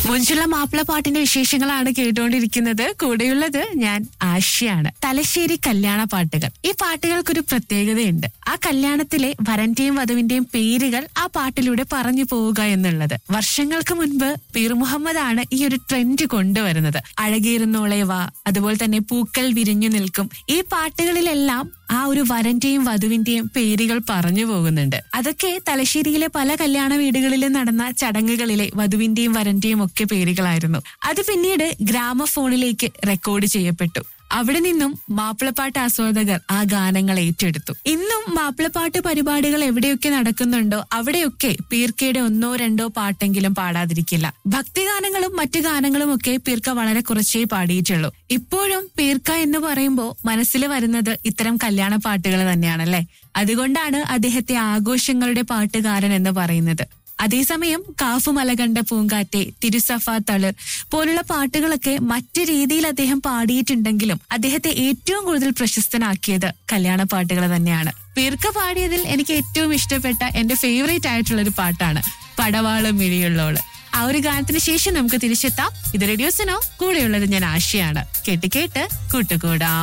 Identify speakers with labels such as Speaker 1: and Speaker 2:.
Speaker 1: മുഞ്ചുള്ള മാപ്പിള പാട്ടിന്റെ വിശേഷങ്ങളാണ് കേട്ടുകൊണ്ടിരിക്കുന്നത് കൂടെയുള്ളത് ഞാൻ ആശയാണ് തലശ്ശേരി കല്യാണ പാട്ടുകൾ ഈ പാട്ടുകൾക്കൊരു പ്രത്യേകതയുണ്ട് ആ കല്യാണത്തിലെ വരന്റെയും വധുവിന്റെയും പേരുകൾ ആ പാട്ടിലൂടെ പറഞ്ഞു പോവുക എന്നുള്ളത് വർഷങ്ങൾക്ക് മുൻപ് പീർ മുഹമ്മദ് ആണ് ഈ ഒരു ട്രെൻഡ് കൊണ്ടുവരുന്നത് അഴകേറുന്നോളെ വാ അതുപോലെ തന്നെ പൂക്കൾ വിരിഞ്ഞു നിൽക്കും ഈ പാട്ടുകളിലെല്ലാം ആ ഒരു വരന്റെയും വധുവിന്റെയും പേരുകൾ പറഞ്ഞു പോകുന്നുണ്ട് അതൊക്കെ തലശ്ശേരിയിലെ പല കല്യാണ വീടുകളിലും നടന്ന ചടങ്ങുകളിലെ വധുവിന്റെയും വരന്റെയും ഒക്കെ പേരുകളായിരുന്നു അത് പിന്നീട് ഗ്രാമഫോണിലേക്ക് റെക്കോർഡ് ചെയ്യപ്പെട്ടു അവിടെ നിന്നും മാപ്പിളപ്പാട്ട് ആസ്വാദകർ ആ ഗാനങ്ങൾ ഏറ്റെടുത്തു ഇന്നും മാപ്പിളപ്പാട്ട് പരിപാടികൾ എവിടെയൊക്കെ നടക്കുന്നുണ്ടോ അവിടെയൊക്കെ പീർക്കയുടെ ഒന്നോ രണ്ടോ പാട്ടെങ്കിലും പാടാതിരിക്കില്ല ഭക്തിഗാനങ്ങളും മറ്റു ഗാനങ്ങളും ഒക്കെ പീർക്ക വളരെ കുറച്ചേ പാടിയിട്ടുള്ളൂ ഇപ്പോഴും പീർക്ക എന്ന് പറയുമ്പോൾ മനസ്സിൽ വരുന്നത് ഇത്തരം കല്യാണ പാട്ടുകൾ തന്നെയാണല്ലേ അതുകൊണ്ടാണ് അദ്ദേഹത്തെ ആഘോഷങ്ങളുടെ പാട്ടുകാരൻ എന്ന് പറയുന്നത് അതേസമയം കാഫുമല കണ്ട പൂങ്കാറ്റെ തിരുസഫ തളിർ പോലുള്ള പാട്ടുകളൊക്കെ മറ്റു രീതിയിൽ അദ്ദേഹം പാടിയിട്ടുണ്ടെങ്കിലും അദ്ദേഹത്തെ ഏറ്റവും കൂടുതൽ പ്രശസ്തനാക്കിയത് കല്യാണ പാട്ടുകൾ തന്നെയാണ് പീർക്ക പാടിയതിൽ എനിക്ക് ഏറ്റവും ഇഷ്ടപ്പെട്ട എന്റെ ഫേവറേറ്റ് ആയിട്ടുള്ള ഒരു പാട്ടാണ് പടവാളും മിഴിയുള്ളോള് ആ ഒരു ഗാനത്തിന് ശേഷം നമുക്ക് തിരിച്ചെത്താം ഇത് റേഡിയോസിനോ കൂടെയുള്ളത് ഞാൻ ആശയാണ് കേട്ട് കേട്ട് കൂട്ടുകൂടാം